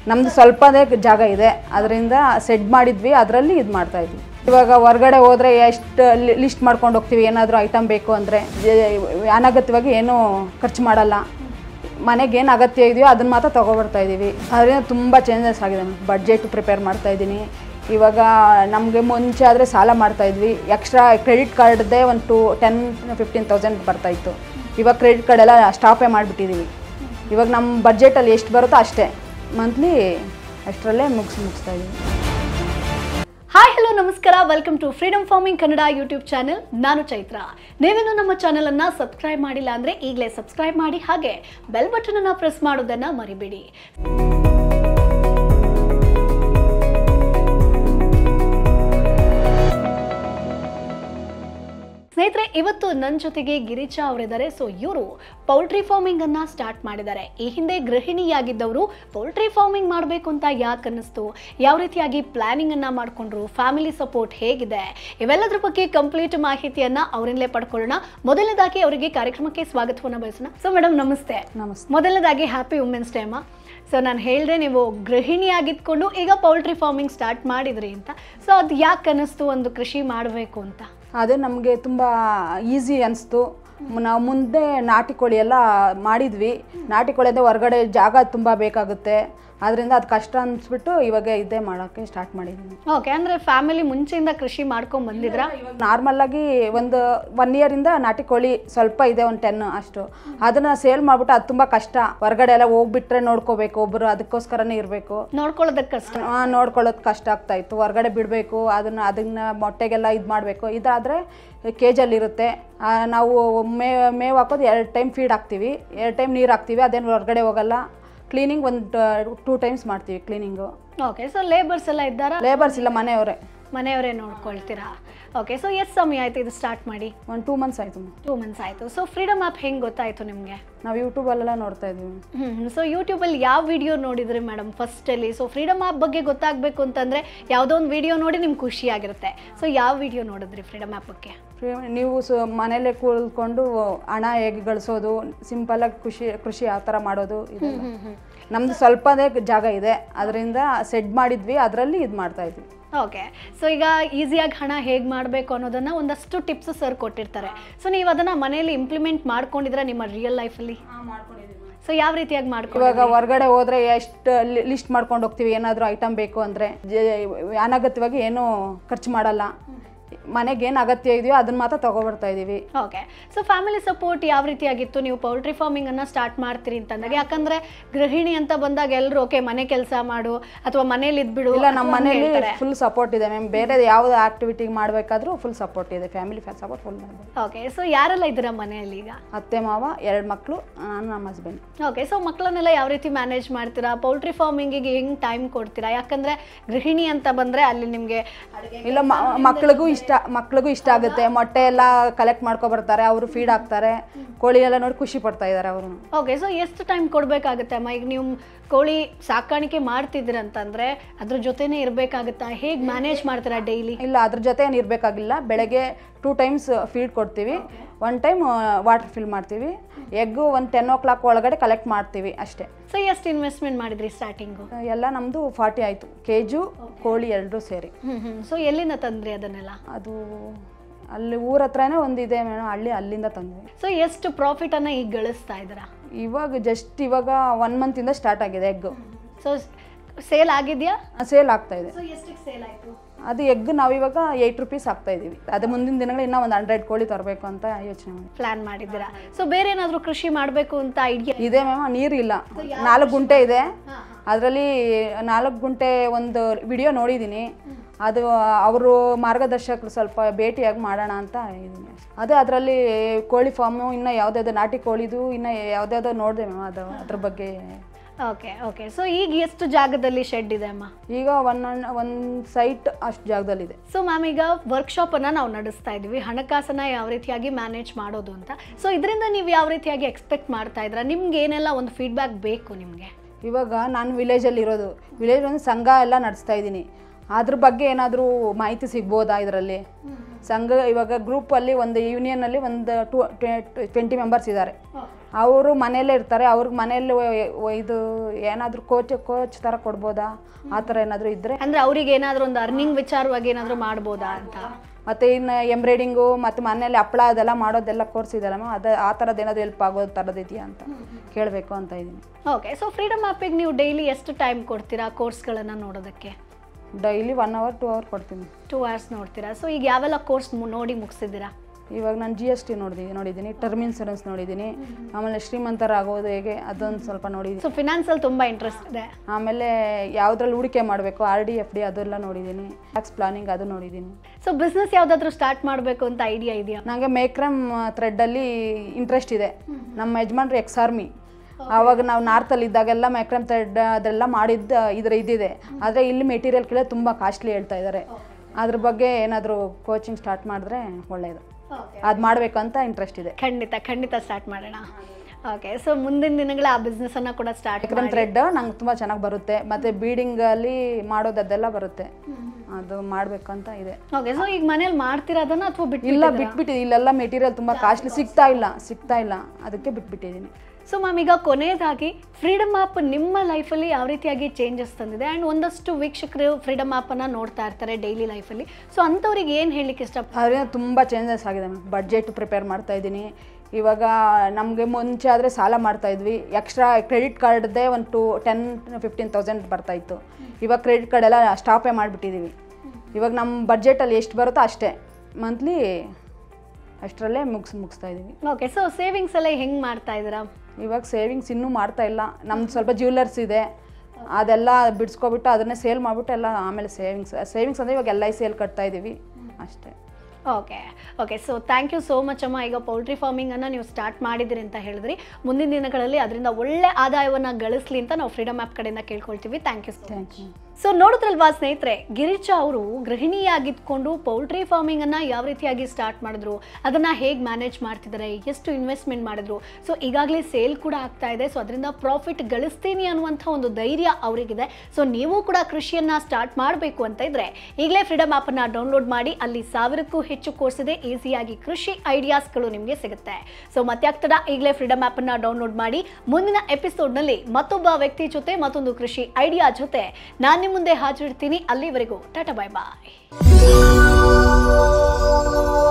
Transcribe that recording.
ನಮ್ದು ಸ್ವಲ್ಪದೇ ಜಾಗ ಇದೆ ಅದರಿಂದ ಸೆಡ್ ಮಾಡಿದ್ವಿ ಅದರಲ್ಲಿ ಇದು ಮಾಡ್ತಾ ಇದ್ವಿ ಇವಾಗ ಹೊರಗಡೆ ಹೋದರೆ ಎಷ್ಟು ಲಿಸ್ಟ್ ಮಾಡ್ಕೊಂಡು ಹೋಗ್ತೀವಿ ಏನಾದರೂ ಐಟಮ್ ಬೇಕು ಅಂದರೆ ಅನಗತ್ಯವಾಗಿ ಏನೂ ಖರ್ಚು ಮಾಡಲ್ಲ ಮನೆಗೆ ಏನು ಅಗತ್ಯ ಇದೆಯೋ ಅದನ್ನ ಮಾತ್ರ ತೊಗೊಬರ್ತಾ ಇದ್ದೀವಿ ಅದರಿಂದ ತುಂಬ ಚೇಂಜಸ್ ಆಗಿದೆ ಬಡ್ಜೆಟ್ ಪ್ರಿಪೇರ್ ಮಾಡ್ತಾ ಇದ್ದೀನಿ ಇವಾಗ ನಮಗೆ ಮುಂಚೆ ಆದರೆ ಸಾಲ ಮಾಡ್ತಾ ಇದ್ವಿ ಎಕ್ಸ್ಟ್ರಾ ಕ್ರೆಡಿಟ್ ಕಾರ್ಡ್ದೇ ಒಂದು ಟು ಟೆನ್ ಫಿಫ್ಟೀನ್ ತೌಸಂಡ್ ಬರ್ತಾಯಿತ್ತು ಇವಾಗ ಕ್ರೆಡಿಟ್ ಕಾರ್ಡ್ ಎಲ್ಲ ಸ್ಟಾಪೇ ಮಾಡಿಬಿಟ್ಟಿದ್ದೀವಿ ಇವಾಗ ನಮ್ಮ ಬಡ್ಜೆಟಲ್ಲಿ ಎಷ್ಟು ಬರುತ್ತೋ ಅಷ್ಟೇ ಮಂತ್ಲಿ ಅಷ್ಟರಲ್ಲೇ ಮುಗಿಸ್ ಮುಗಿಸ್ತಾ ಇದ್ದೀವಿ ಹಾಯ್ ಹಲೋ ನಮಸ್ಕಾರ welcome to freedom farming Kannada YouTube channel ನಾನು ಚೈತ್ರ ನೀವೇನು ನಮ್ಮ ಚಾನೆಲ್ ಅನ್ನ ಸಬ್ಸ್ಕ್ರೈಬ್ ಮಾಡಿಲ್ಲ ಅಂದ್ರೆ ಈಗಲೇ ಸಬ್ಸ್ಕ್ರೈಬ್ ಮಾಡಿ ಹಾಗೆ ಬೆಲ್ ಬಟನ್ ಅನ್ನ ಪ್ರೆಸ್ ಮಾಡೋದನ್ನ ಮರಿಬೇಡಿ ಸ್ನೇಹಿತರೆ ಇವತ್ತು ನನ್ನ ಜೊತೆಗೆ ಗಿರಿಜಾ ಅವರಿದ್ದಾರೆ ಸೊ ಇವರು ಪೌಲ್ಟ್ರಿ ಫಾರ್ಮಿಂಗ್ ಅನ್ನ ಸ್ಟಾರ್ಟ್ ಮಾಡಿದ್ದಾರೆ ಈ ಹಿಂದೆ ಗೃಹಿಣಿಯಾಗಿದ್ದವರು ಪೌಲ್ಟ್ರಿ ಫಾರ್ಮಿಂಗ್ ಮಾಡಬೇಕು ಅಂತ ಯಾಕೆ ಅನ್ನಿಸ್ತು ಯಾವ ರೀತಿಯಾಗಿ ಪ್ಲಾನಿಂಗ್ ಅನ್ನ ಮಾಡ್ಕೊಂಡ್ರು ಫ್ಯಾಮಿಲಿ ಸಪೋರ್ಟ್ ಹೇಗಿದೆ ಇವೆಲ್ಲದ್ರ ಬಗ್ಗೆ ಕಂಪ್ಲೀಟ್ ಮಾಹಿತಿಯನ್ನ ಅವರಿಂದಲೇ ಪಡ್ಕೊಳ್ಳೋಣ ಮೊದಲನೇದಾಗಿ ಅವರಿಗೆ ಕಾರ್ಯಕ್ರಮಕ್ಕೆ ಸ್ವಾಗತವನ್ನ ಬಯಸೋಣ ಸೊ ಮೇಡಮ್ ನಮಸ್ತೆ ನಮಸ್ತೆ ಮೊದಲನೇದಾಗಿ ಹ್ಯಾಪಿ ವುಮೆನ್ಸ್ ಡೇ ಅಮ್ಮ ಸೊ ನಾನು ಹೇಳಿದೆ ನೀವು ಗೃಹಿಣಿ ಆಗಿದ್ಕೊಂಡು ಈಗ ಪೌಲ್ಟ್ರಿ ಫಾರ್ಮಿಂಗ್ ಸ್ಟಾರ್ಟ್ ಮಾಡಿದ್ರಿ ಅಂತ ಸೊ ಅದು ಯಾಕೆ ಅನ್ನಿಸ್ತು ಒಂದು ಕೃಷಿ ಮಾಡಬೇಕು ಅಂತ ಅದೇ ನಮಗೆ ತುಂಬ ಈಸಿ ಅನಿಸ್ತು ನಾವು ಮುಂದೆ ನಾಟಿ ಕೋಳಿ ಎಲ್ಲ ಮಾಡಿದ್ವಿ ನಾಟಿ ಕೋಳಿ ಅಂದರೆ ಹೊರಗಡೆ ಜಾಗ ತುಂಬ ಬೇಕಾಗುತ್ತೆ ಅದರಿಂದ ಅದು ಕಷ್ಟ ಅನಿಸ್ಬಿಟ್ಟು ಇವಾಗ ಇದೇ ಮಾಡೋಕ್ಕೆ ಸ್ಟಾರ್ಟ್ ಮಾಡಿದ್ದೀನಿ ಓಕೆ ಅಂದ್ರೆ ಫ್ಯಾಮಿಲಿ ಮುಂಚೆಯಿಂದ ಕೃಷಿ ಮಾಡ್ಕೊಂಡ್ ಬಂದಿದ್ರ ನಾರ್ಮಲಾಗಿ ಒಂದು ಒನ್ ಇಯರಿಂದ ನಾಟಿ ಕೋಳಿ ಸ್ವಲ್ಪ ಇದೆ ಒಂದು ಟೆನ್ ಅಷ್ಟು ಅದನ್ನು ಸೇಲ್ ಮಾಡಿಬಿಟ್ಟು ಅದು ತುಂಬ ಕಷ್ಟ ಹೊರಗಡೆ ಎಲ್ಲ ಹೋಗ್ಬಿಟ್ರೆ ನೋಡ್ಕೋಬೇಕು ಒಬ್ಬರು ಅದಕ್ಕೋಸ್ಕರನೇ ಇರಬೇಕು ನೋಡ್ಕೊಳ್ಳೋದಕ್ಕೆ ಕಷ್ಟ ನೋಡ್ಕೊಳ್ಳೋದು ಕಷ್ಟ ಆಗ್ತಾ ಇತ್ತು ಹೊರಗಡೆ ಬಿಡಬೇಕು ಅದನ್ನು ಅದನ್ನ ಮೊಟ್ಟೆಗೆಲ್ಲ ಇದು ಮಾಡಬೇಕು ಇದಾದರೆ ಕೇಜಲ್ಲಿರುತ್ತೆ ನಾವು ಮೇ ಮೇವು ಹಾಕೋದು ಎರಡು ಟೈಮ್ ಫೀಡ್ ಹಾಕ್ತೀವಿ ಎರಡು ಟೈಮ್ ನೀರು ಹಾಕ್ತೀವಿ ಅದೇನು ಹೊರಗಡೆ ಹೋಗಲ್ಲ ಕ್ಲೀನಿಂಗ್ ಒಂದು ಟೂ ಟೈಮ್ಸ್ ಮಾಡ್ತೀವಿ ಕ್ಲೀನಿಂಗು ಓಕೆ ಸೊ ಲೇಬರ್ಸ್ ಎಲ್ಲ ಇದ್ದಾರಾ ಲೇಬರ್ಸ್ ಇಲ್ಲ ಮನೆಯವರೇ ಮನೆಯವರೇ ನೋಡ್ಕೊಳ್ತೀರಾ ಓಕೆ ಸೊ ಎಷ್ಟು ಸಮಯ ಆಯ್ತು ಇದು ಸ್ಟಾರ್ಟ್ ಮಾಡಿ ಒಂದು ಟೂ ಮಂತ್ಸ್ ಆಯಿತು ಟೂ ಮಂತ್ಸ್ ಆಯ್ತು ಸೊ ಫ್ರೀಡಮ್ ಆ್ಯಪ್ ಹೆಂಗೆ ಗೊತ್ತಾಯ್ತು ನಿಮಗೆ ನಾವು ಯೂಟ್ಯೂಬಲ್ಲೆಲ್ಲ ನೋಡ್ತಾ ಇದ್ವಿ ಹ್ಮ್ ಸೊ ಯೂಟ್ಯೂಬಲ್ಲಿ ಯಾವ ವಿಡಿಯೋ ನೋಡಿದ್ರಿ ಮೇಡಮ್ ಫಸ್ಟಲ್ಲಿ ಸೊ ಫ್ರೀಡಮ್ ಆ್ಯಪ್ ಬಗ್ಗೆ ಗೊತ್ತಾಗಬೇಕು ಅಂತಂದ್ರೆ ಯಾವುದೋ ಒಂದು ವಿಡಿಯೋ ನೋಡಿ ನಿಮ್ಗೆ ಖುಷಿ ಆಗಿರುತ್ತೆ ಸೊ ಯಾವ ವಿಡಿಯೋ ನೋಡಿದ್ರಿ ಫ್ರೀಡಮ್ ಆ್ಯಪ್ ಬಗ್ಗೆ ಫ್ರೀ- ನೀವು ಸೊ ಮನೇಲೆ ಕೂತ್ಕೊಂಡು ಹಣ ಹೇಗೆ ಗಳಿಸೋದು ಸಿಂಪಲಾಗಿ ಖುಷಿ ಕೃಷಿ ಯಾವ ಥರ ಮಾಡೋದು ಇದೆಲ್ಲ ನಮ್ದು ಸ್ವಲ್ಪದೇ ಜಾಗ ಇದೆ ಅದರಿಂದ ಸೆಡ್ ಮಾಡಿದ್ವಿ ಅದರಲ್ಲಿ ಇದು ಮಾಡ್ತಾ ಇದ್ವಿ ಓಕೆ ಸೊ ಈಗ ಈಸಿಯಾಗಿ ಹಣ ಹೇಗೆ ಮಾಡಬೇಕು ಅನ್ನೋದನ್ನ ಒಂದಷ್ಟು ಟಿಪ್ಸ್ ಸರ್ ಕೊಟ್ಟಿರ್ತಾರೆ ಸೊ ನೀವು ಅದನ್ನ ಮನೆಯಲ್ಲಿ ಇಂಪ್ಲಿಮೆಂಟ್ ಮಾಡ್ಕೊಂಡಿದ್ರೆ ನಿಮ್ಮ ರಿಯಲ್ ಲೈಫಲ್ಲಿ ಸೊ ಯಾವ ರೀತಿಯಾಗಿ ಮಾಡ್ಕೊಂಡು ಇವಾಗ ಹೊರಗಡೆ ಹೋದ್ರೆ ಎಷ್ಟು ಲಿಸ್ಟ್ ಮಾಡ್ಕೊಂಡು ಹೋಗ್ತೀವಿ ಏನಾದರೂ ಐಟಮ್ ಬೇಕು ಅಂದರೆ ಅನಗತ್ಯವಾಗಿ ಏನೂ ಖರ್ಚು ಮಾಡಲ್ಲ ಮನೆಗೆ ಏನು ಅಗತ್ಯ ಇದೆಯೋ ಅದನ್ನ ಮಾತ್ರ ತೊಗೊಬರ್ತಾ ಇದ್ದೀವಿ ಓಕೆ ಸೊ ಫ್ಯಾಮಿಲಿ ಸಪೋರ್ಟ್ ಯಾವ ರೀತಿಯಾಗಿತ್ತು ನೀವು ಪೌಲ್ಟ್ರಿ ಫಾರ್ಮಿಂಗ್ ಅನ್ನ ಸ್ಟಾರ್ಟ್ ಮಾಡ್ತೀರಿ ಅಂತಂದಾಗ ಯಾಕಂದ್ರೆ ಗೃಹಿಣಿ ಅಂತ ಬಂದಾಗ ಎಲ್ಲರೂ ಓಕೆ ಮನೆ ಕೆಲಸ ಮಾಡು ಅಥವಾ ಮನೇಲಿ ಇದ್ಬಿಡು ಇಲ್ಲ ನಮ್ಮ ಅಥವಾ ಹಂಗ್ ಮನೇಲಿ ಹೇಳ್ತಾರೆ. ಫುಲ್ ಸಪೋರ್ಟ್ ಇದೆ ಮ್ಯಾಮ್ ಬೇರೆ ಯಾವ್ದು ಆಕ್ಟಿವಿಟಿ ಮಾಡಬೇಕಾದ್ರೂ ಫುಲ್ ಸಪೋರ್ಟ್ ಇದೆ ಫ್ಯಾಮಿಲಿ ಸಪೋರ್ಟ್ ಫುಲ್ ಮಾಡ್ಬೋದು ಓಕೆ ಸೊ ಯಾರೆಲ್ಲ ಇದ್ದೀರಾ ಮನೆಯಲ್ಲಿ ಈಗ ಅತ್ತೆ ಮಾವ ಎರಡು ಮಕ್ಕಳು ನಾನು ನಮ್ಮ ಹಸ್ಬೆಂಡ್ ಓಕೆ ಸೊ ಮಕ್ಕಳನ್ನೆಲ್ಲ ಯಾವ ರೀತಿ ಮ್ಯಾನೇಜ್ ಮಾಡ್ತೀರಾ ಪೌಲ್ಟ್ರಿ ಫಾರ್ಮಿಂಗಿಗೆ ಹೆಂಗ್ ಟೈಮ್ ಕೊಡ್ತೀರಾ ಯಾಕಂದ್ರೆ ಗೃಹಿಣಿ ಅಂತ ಬಂದ್ರೆ ಅಲ್ಲಿ ನಿಮಗೆ ಇಲ್ಲ ಮ- ಮಕ್ಳಿಗೂ ಇಷ್ಟ ಮಕ್ಳಿಗೂ ಇಷ್ಟ ಆಗುತ್ತೆ ಮೊಟ್ಟೆ ಎಲ್ಲ ಕಲೆಕ್ಟ್ ಮಾಡ್ಕೊ ಬರ್ತಾರೆ ಅವರು ಫೀಡ್ ಹಾಕ್ತಾರೆ ಕೋಳಿ ಎಲ್ಲ ನೋಡಿ ಖುಷಿ ಪಡ್ತಾ ಇದ್ದಾರೆ ಅವರು ಓಕೆ ಸೊ ಎಷ್ಟು ಟೈಮ್ ಕೊಡಬೇಕಾಗುತ್ತೆ ಅಮ್ಮ ಈಗ ನೀವು ಕೋಳಿ ಸಾಕಾಣಿಕೆ ಮಾಡ್ತಿದ್ದೀರಂತಂದ್ರೆ ಅದ್ರ ಜೊತೆನೇ ಇರಬೇಕಾಗುತ್ತಾ ಹೇಗೆ ಮ್ಯಾನೇಜ್ ಮಾಡ್ತೀರಾ ಡೈಲಿ ಇಲ್ಲ ಅದ್ರ ಜೊತೆ ಏನು ಇರಬೇಕಾಗಿಲ್ಲ ಬೆಳಗ್ಗೆ ಟೂ ಟೈಮ್ಸ್ ಫೀಡ್ ಕೊಡ್ತೀವಿ ಒನ್ ಟೈಮ್ ವಾಟರ್ ಫಿಲ್ ಮಾಡ್ತೀವಿ ಎಗ್ಗು ಒಂದು ಟೆನ್ ಓ ಕ್ಲಾಕ್ ಒಳಗಡೆ ಕಲೆಕ್ಟ್ ಮಾಡ್ತೀವಿ ಅಷ್ಟೇ ಸೊ ಎಷ್ಟು ಇನ್ವೆಸ್ಟ್ಮೆಂಟ್ ಮಾಡಿದ್ರಿ ಸ್ಟಾರ್ಟಿಂಗು ಎಲ್ಲ ನಮ್ಮದು ಫಾರ್ಟಿ ಆಯಿತು ಕೆಜು ಕೋಳಿ ಎರಡೂ ಸೇರಿ ಹ್ಮ್ ಹ್ಮ್ ಸೊ ಎಲ್ಲಿಂದ ತಂದ್ರಿ ಅದನ್ನೆಲ್ಲ ಅದು ಅಲ್ಲಿ ಊರ ಹತ್ರನೇ ಒಂದಿದೆ ಮೇಡಮ್ ಹಳ್ಳಿ ಅಲ್ಲಿಂದ ತಂದ್ವಿ ಸೊ ಎಷ್ಟು ಪ್ರಾಫಿಟ್ ಅನ್ನ ಈಗ ಗಳಿಸ್ತಾ ಇದ್ದೀರಾ ಇವಾಗ ಜಸ್ಟ್ ಇವಾಗ ಒನ್ ಮಂತಿಂದ ಸ್ಟಾರ್ಟ್ ಆಗಿದೆ ಎಗ್ಗು ಸೊ ಸೇಲ್ ಆಗಿದೆಯಾ ಸೇಲ್ ಆಗ್ತಾ ಇದೆ ಸೊ ಎಷ್ಟಕ್ಕೆ ಸೇಲ್ ಆಯ್ತು ಅದು ಎಗ್ ನಾವಿವಾಗ ಏಯ್ಟ್ ರುಪೀಸ್ ಹಾಕ್ತಾ ಇದ್ದೀವಿ ಅದು ಮುಂದಿನ ದಿನಗಳು ಇನ್ನೂ ಒಂದು ಹಂಡ್ರೆಡ್ ಕೋಳಿ ತರಬೇಕು ಅಂತ ಯೋಚನೆ ಮಾಡಿ ಪ್ಲಾನ್ ಮಾಡಿದ್ದೀರಾ ಸೊ ಬೇರೆ ಏನಾದರೂ ಕೃಷಿ ಮಾಡಬೇಕು ಅಂತ ಐಡಿಯಾ ಇದೆ ಮ್ಯಾಮ್ ನೀರಿಲ್ಲ ನಾಲ್ಕು ಗುಂಟೆ ಇದೆ ಅದರಲ್ಲಿ ನಾಲ್ಕು ಗುಂಟೆ ಒಂದು ವಿಡಿಯೋ ನೋಡಿದ್ದೀನಿ ಅದು ಅವರು ಮಾರ್ಗದರ್ಶಕರು ಸ್ವಲ್ಪ ಭೇಟಿಯಾಗಿ ಮಾಡೋಣ ಅಂತ ಇದ್ದೀನಿ ಅದೇ ಅದರಲ್ಲಿ ಕೋಳಿ ಫಾರ್ಮು ಇನ್ನು ಯಾವುದ್ಯಾವ್ದು ನಾಟಿ ಕೋಳಿದು ಇನ್ನು ಯಾವುದ್ಯಾವುದೋ ನೋಡಿದೆ ಮ್ಯಾಮ್ ಅದು ಅದ್ರ ಬಗ್ಗೆ ಓಕೆ ಓಕೆ ಸೊ ಈಗ ಎಷ್ಟು ಜಾಗದಲ್ಲಿ ಶೆಡ್ ಇದೆ ಅಮ್ಮ ಈಗ ಒನ್ ಒನ್ ಸೈಟ್ ಅಷ್ಟು ಜಾಗದಲ್ಲಿದೆ ಸೊ ಮ್ಯಾಮ್ ಈಗ ವರ್ಕ್ಶಾಪ್ ಅನ್ನ ನಾವು ನಡೆಸ್ತಾ ಇದ್ವಿ ಹಣಕಾಸನ್ನ ಯಾವ ರೀತಿಯಾಗಿ ಮ್ಯಾನೇಜ್ ಮಾಡೋದು ಅಂತ ಸೊ ಇದರಿಂದ ನೀವು ಯಾವ ರೀತಿಯಾಗಿ ಎಕ್ಸ್ಪೆಕ್ಟ್ ಮಾಡ್ತಾ ಇದ್ರ ನಿಮ್ಗೆ ಏನೆಲ್ಲ ಒಂದು ಫೀಡ್ಬ್ಯಾಕ್ ಬೇಕು ನಿಮಗೆ ಇವಾಗ ನಾನು ವಿಲೇಜಲ್ಲಿ ಇರೋದು ವಿಲೇಜ್ ಒಂದು ಸಂಘ ಎಲ್ಲ ನಡೆಸ್ತಾ ಇದ್ದೀನಿ ಅದ್ರ ಬಗ್ಗೆ ಏನಾದರೂ ಮಾಹಿತಿ ಸಿಗ್ಬೋದಾ ಇದರಲ್ಲಿ ಸಂಘ ಇವಾಗ ಗ್ರೂಪಲ್ಲಿ ಒಂದು ಯೂನಿಯನಲ್ಲಿ ಒಂದು ಟು ಟ್ವೆಂಟಿ ಮೆಂಬರ್ಸ್ ಇದ್ದಾರೆ ಅವರು ಮನೆಯಲ್ಲೇ ಇರ್ತಾರೆ ಅವ್ರಿಗೆ ಮನೆಯಲ್ಲಿ ಒ- ಒ- ಇದು ಏನಾದರೂ ಕೋಚ್ ಕೋಚ್ ಥರ ಕೊಡ್ಬೋದಾ ಆ ಥರ ಏನಾದರೂ ಇದ್ದರೆ ಅಂದ್ರೆ ಅವ್ರಿಗೆ ಏನಾದ್ರು ಒಂದು ಅರ್ನಿಂಗ್ ವಿಚಾರವಾಗಿ ಏನಾದ್ರು ಮಾಡ್ಬೋದಾ ಅಂತ ಮತ್ತು ಇನ್ನು ಎಂಬ್ರಾಯ್ಡಿಂಗು ಮತ್ತು ಮನೇಲಿ ಹಪ್ಪಳ ಅದೆಲ್ಲ ಮಾಡೋದೆಲ್ಲ ಕೋರ್ಸ್ ಇದೆಯಲ್ಲ ಮ್ಯಾಮ್ ಅದು ಆ ಥರದ್ದು ಏನಾದರೂ ಹೆಲ್ಪ್ ಆಗೋ ಥರದ್ದು ಇದೆಯಾ ಅಂತ ಕೇಳಬೇಕು ಅಂತ ಇದ್ದೀನಿ ಓಕೆ ಸೊ ಫ್ರೀಡಮ್ ಆ್ಯಪಿಗೆ ನೀವು ಡೈಲಿ ಎಷ್ಟು ಟೈಮ್ ಕೊಡ್ತೀರಾ ಕೋರ್ಸ್ಗಳನ್ನು ನೋಡೋದಕ್ಕೆ daily one hour two hour ಕೊಡ್ತೀನಿ ಟೂ ಅವರ್ಸ್ ನೋಡ್ತೀರಾ ಸೊ ಈಗ ಯಾವೆಲ್ಲ ಕೋರ್ಸ್ ನೋಡಿ ಮುಗಿಸಿದ್ದೀರಾ ಇವಾಗ ನಾನು ಜಿ ಎಸ್ ಟಿ ನೋಡಿದ್ದೀನಿ ನೋಡಿದ್ದೀನಿ ಟರ್ಮ್ ಇನ್ಸೂರೆನ್ಸ್ ನೋಡಿದ್ದೀನಿ ಆಮೇಲೆ ಶ್ರೀಮಂತರಾಗೋದು ಹೇಗೆ ಅದೊಂದು ಸ್ವಲ್ಪ ನೋಡಿದ್ದೀನಿ ಸೊ ಫಿನಾನ್ಸಲ್ಲಿ ತುಂಬ ಇಂಟ್ರೆಸ್ಟ್ ಇದೆ ಆಮೇಲೆ ಯಾವುದ್ರಲ್ಲಿ ಹೂಡಿಕೆ ಮಾಡಬೇಕು ಆರ್ ಡಿ ಎಫ್ ಡಿ ಅದೆಲ್ಲ ನೋಡಿದ್ದೀನಿ ಟ್ಯಾಕ್ಸ್ ಪ್ಲಾನಿಂಗ್ ಅದು ನೋಡಿದ್ದೀನಿ ಸೊ ಬಿಸ್ನೆಸ್ ಯಾವುದಾದ್ರೂ ಸ್ಟಾರ್ಟ್ ಮಾಡಬೇಕು ಅಂತ ಐಡಿಯಾ ಇದೆಯಾ ನನಗೆ ಮೇಕ್ರಮ್ ಥ್ರೆಡ್ಡಲ್ಲಿ ಇಂಟ್ರೆಸ್ಟ್ ಇದೆ ನಮ್ಮ ಯಜಮಾನ್ರು ಎಕ್ಸ್ ಆರ್ಮಿ ಆವಾಗ ನಾವು ನಾರ್ತಲ್ಲಿ ಇದ್ದಾಗೆಲ್ಲ ಮೇಕ್ರಮ್ ಥ್ರೆಡ್ ಅದೆಲ್ಲ ಮಾಡಿದ್ದ ಇದ್ರ ಇದಿದೆ ಆದರೆ ಇಲ್ಲಿ ಮೆಟೀರಿಯಲ್ ಕೇಳಿದ್ರೆ ತುಂಬ ಕಾಸ್ಟ್ಲಿ ಹೇಳ್ತಾ ಇದ್ದಾರೆ ಅದ್ರ ಬಗ್ಗೆ ಏನಾದರೂ ಕೋಚಿಂಗ್ ಸ್ಟಾರ್ಟ್ ಮಾಡಿದ್ರೆ ಒಳ್ಳೆಯದು ಅದು ಮಾಡಬೇಕು ಅಂತ ಇಂಟ್ರೆಸ್ಟ್ ಇದೆ ಖಂಡಿತ ಖಂಡಿತ ಸ್ಟಾರ್ಟ್ ಮಾಡೋಣ ಓಕೆ ಸೊ ಮುಂದಿನ ದಿನಗಳ ಆ ಬಿಸ್ನೆಸ್ ಅನ್ನ ಕೂಡ ಸ್ಟಾರ್ಟ್ ಮೇಕ್ರಮ್ ಥ್ರೆಡ್ ನಂಗೆ ತುಂಬ ಚೆನ್ನಾಗಿ ಬರುತ್ತೆ ಮತ್ತು ಬೀಡಿಂಗಲ್ಲಿ ಮಾಡೋದು ಅದೆಲ್ಲ ಬರುತ್ತೆ ಅದು ಮಾಡಬೇಕು ಅಂತ ಇದೆ ಓಕೆ ಸೊ ಈಗ ಮನೇಲಿ ಮಾಡ್ತಿರೋದನ್ನ ಅಥವಾ ಬಿಟ್ಟು ಇಲ್ಲ ಬಿಟ್ಬಿಟ್ಟಿದ್ದೀನಿ ಇಲ್ಲೆಲ್ಲ ಮೆಟೀರಿಯಲ್ ತುಂಬ ಕಾಸ್ಟ್ಲಿ ಸಿಗ್ತಾ ಇಲ್ಲ ಸಿಗ್ತಾ ಇಲ್ಲ ಅದಕ್ಕೆ ಬಿಟ್ಬಿಟ್ಟಿದ್ದೀನಿ ಸೊ ಮ್ಯಾಮ್ ಈಗ ಕೊನೆಯದಾಗಿ ಫ್ರೀಡಮ್ ಆ್ಯಪ್ ನಿಮ್ಮ ಲೈಫಲ್ಲಿ ಯಾವ ರೀತಿಯಾಗಿ ಚೇಂಜಸ್ ತಂದಿದೆ ಆ್ಯಂಡ್ ಒಂದಷ್ಟು ವೀಕ್ಷಕರು ಫ್ರೀಡಮ್ ಆ್ಯಪನ್ನು ನೋಡ್ತಾ ಇರ್ತಾರೆ ಡೈಲಿ ಲೈಫಲ್ಲಿ ಸೊ ಅಂಥವ್ರಿಗೆ ಏನು ಹೇಳಲಿಕ್ಕೆ ಇಷ್ಟ ಅದರಿಂದ ತುಂಬ ಚೇಂಜಸ್ ಆಗಿದೆ ಮ್ಯಾಮ್ ಬಡ್ಜೆಟ್ ಪ್ರಿಪೇರ್ ಮಾಡ್ತಾ ಇದ್ದೀನಿ ಇವಾಗ ನಮಗೆ ಮುಂಚೆ ಆದರೆ ಸಾಲ ಮಾಡ್ತಾ ಇದ್ವಿ ಎಕ್ಸ್ಟ್ರಾ ಕ್ರೆಡಿಟ್ ಕಾರ್ಡ್ದೇ ಒಂದು ಟು ಟೆನ್ ಫಿಫ್ಟೀನ್ ತೌಸಂಡ್ ಬರ್ತಾಯಿತ್ತು ಇವಾಗ ಕ್ರೆಡಿಟ್ ಕಾರ್ಡ್ ಎಲ್ಲ ಸ್ಟಾಪೇ ಮಾಡಿಬಿಟ್ಟಿದ್ದೀವಿ ಇವಾಗ ನಮ್ಮ ಬಡ್ಜೆಟಲ್ಲಿ ಎಷ್ಟು ಬರುತ್ತೋ ಅಷ್ಟೇ ಮಂತ್ಲಿ ಅಷ್ಟರಲ್ಲೇ ಮುಗಿಸ್ ಮುಗಿಸ್ತಾ ಇದ್ದೀವಿ ಓಕೆ ಸೊ ಸೇವಿಂಗ್ಸ್ ಎಲ್ಲ ಹೆಂಗೆ ಮಾಡ್ತಾ ಇದ್ದೀರಾ ಇವಾಗ ಸೇವಿಂಗ್ಸ್ ಇನ್ನೂ ಮಾಡ್ತಾ ಇಲ್ಲ ನಮ್ದು ಸ್ವಲ್ಪ ಜ್ಯುವೆಲರ್ಸ್ ಇದೆ ಅದೆಲ್ಲ ಬಿಡಿಸ್ಕೊಬಿಟ್ಟು ಅದನ್ನೇ ಸೇಲ್ ಮಾಡಿಬಿಟ್ಟು ಎಲ್ಲ ಆಮೇಲೆ ಸೇವಿಂಗ್ಸ್ ಸೇವಿಂಗ್ಸ್ ಅಂದರೆ ಇವಾಗ ಎಲ್ ಐ ಸಿ ಎಲ್ ಕಟ್ತಾ ಇದ್ದೀವಿ ಅಷ್ಟೇ okay okay so thank you so much ಅಮ್ಮ ಈಗ ಪೌಲ್ಟ್ರಿ ಫಾರ್ಮಿಂಗನ್ನು ನೀವು ಸ್ಟಾರ್ಟ್ ಮಾಡಿದಿರಿ ಅಂತ ಹೇಳಿದ್ರಿ ಮುಂದಿನ ದಿನಗಳಲ್ಲಿ ಅದರಿಂದ ಒಳ್ಳೆ ಆದಾಯವನ್ನು ಗಳಿಸ್ಲಿ ಅಂತ ನಾವು ಫ್ರೀಡಮ್ ಆ್ಯಪ್ ಕಡೆಯಿಂದ ಕೇಳ್ಕೊಳ್ತೀವಿ thank you thank you so ನೋಡಿದ್ರಲ್ವಾ ಸ್ನೇಹಿತರೆ ಗಿರಿಜಾ ಅವರು ಗೃಹಿಣಿಯಾಗಿದ್ಕೊಂಡು ಪೌಲ್ಟ್ರಿ ಫಾರ್ಮಿಂಗ್ ಅನ್ನ ಯಾವ ರೀತಿಯಾಗಿ ಸ್ಟಾರ್ಟ್ ಮಾಡಿದ್ರು ಅದನ್ನ ಹೇಗೆ ಮ್ಯಾನೇಜ್ ಮಾಡ್ತಿದ್ದಾರೆ ಎಷ್ಟು ಇನ್ವೆಸ್ಟ್ಮೆಂಟ್ ಮಾಡಿದ್ರು ಸೊ ಈಗಾಗಲೇ ಸೇಲ್ ಕೂಡ ಆಗ್ತಾ ಇದೆ ಸೊ ಅದರಿಂದ ಪ್ರಾಫಿಟ್ ಗಳಿಸ್ತೀನಿ ಅನ್ನುವಂಥ ಒಂದು ಧೈರ್ಯ ಅವರಿಗಿದೆ ಸೊ ನೀವು ಕೂಡ ಕೃಷಿಯನ್ನ ಸ್ಟಾರ್ಟ್ ಮಾಡಬೇಕು ಅಂತ ಇದ್ರೆ ಈಗಲೇ ಫ್ರೀಡಮ್ ಆ್ಯಪ್ ಅನ್ನ ಡೌನ್ಲೋಡ್ ಮಾಡಿ ಅಲ್ಲಿ ಸಾವಿರಕ್ಕೂ ಹೆಚ್ಚು ಕೋರ್ಸ್ ಇದೆ ಈಸಿಯಾಗಿ ಕೃಷಿ ಐಡಿಯಾಸ್ಗಳು ನಿಮಗೆ ಸಿಗುತ್ತೆ ಸೊ ಮತ್ತೆ ಆಗ್ತದ ಈಗಲೇ ಫ್ರೀಡಮ್ ಆ್ಯಪ್ ಅನ್ನ ಡೌನ್ಲೋಡ್ ಮಾಡಿ ಮುಂದಿನ ಎಪಿಸೋಡ್ನಲ್ಲಿ ಮತ್ತೊಬ್ಬ ವ್ಯಕ್ತಿ ಜೊತೆ ಮತ್ತೊಂದು ಕೃಷಿ ಐಡಿಯಾ ಜೊತೆ ನಾನು ನಿಮ್ಮ ಮುಂದೆ ಹಾಜರಿರ್ತೀನಿ ಅಲ್ಲಿವರೆಗೂ ಟಾಟಾ ಬಾಯ್ ಬಾಯ್